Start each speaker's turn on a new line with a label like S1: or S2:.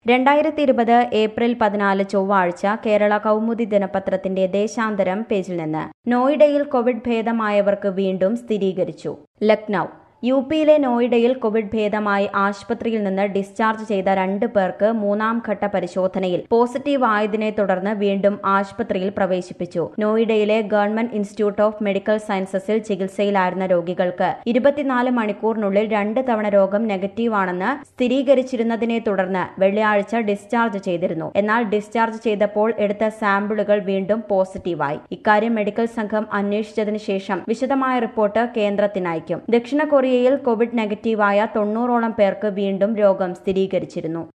S1: രണ്ടായിരത്തി ഇരുപത് ഏപ്രിൽ പതിനാല് ചൊവ്വാഴ്ച കേരള കൗമുദി ദിനപത്രത്തിന്റെ ദേശാന്തരം പേജിൽ നിന്ന് നോയിഡയിൽ കോവിഡ് ഭേദമായവർക്ക് വീണ്ടും സ്ഥിരീകരിച്ചു ലക്നൌ യു പിയിലെ നോയിഡയിൽ കോവിഡ് ഭേദമായി ആശുപത്രിയിൽ നിന്ന് ഡിസ്ചാർജ് ചെയ്ത രണ്ട് പേർക്ക് മൂന്നാം ഘട്ട പരിശോധനയിൽ പോസിറ്റീവ് ആയതിനെ തുടർന്ന് വീണ്ടും ആശുപത്രിയിൽ പ്രവേശിപ്പിച്ചു നോയിഡയിലെ ഗവൺമെന്റ് ഇൻസ്റ്റിറ്റ്യൂട്ട് ഓഫ് മെഡിക്കൽ സയൻസസിൽ ചികിത്സയിലായിരുന്ന രോഗികൾക്ക് ഇരുപത്തിനാല് മണിക്കൂറിനുള്ളിൽ രണ്ട് തവണ രോഗം നെഗറ്റീവാണെന്ന് സ്ഥിരീകരിച്ചിരുന്നതിനെ തുടർന്ന് വെള്ളിയാഴ്ച ഡിസ്ചാർജ് ചെയ്തിരുന്നു എന്നാൽ ഡിസ്ചാർജ് ചെയ്തപ്പോൾ എടുത്ത സാമ്പിളുകൾ വീണ്ടും പോസിറ്റീവായി ഇക്കാര്യം മെഡിക്കൽ സംഘം അന്വേഷിച്ചതിന് ശേഷം വിശദമായ റിപ്പോർട്ട് കേന്ദ്രത്തിനയക്കും ദക്ഷിണ കൊറിയയിൽ കോവിഡ് നെഗറ്റീവായ തൊണ്ണൂറോളം പേർക്ക് വീണ്ടും രോഗം സ്ഥിരീകരിച്ചിരുന്നു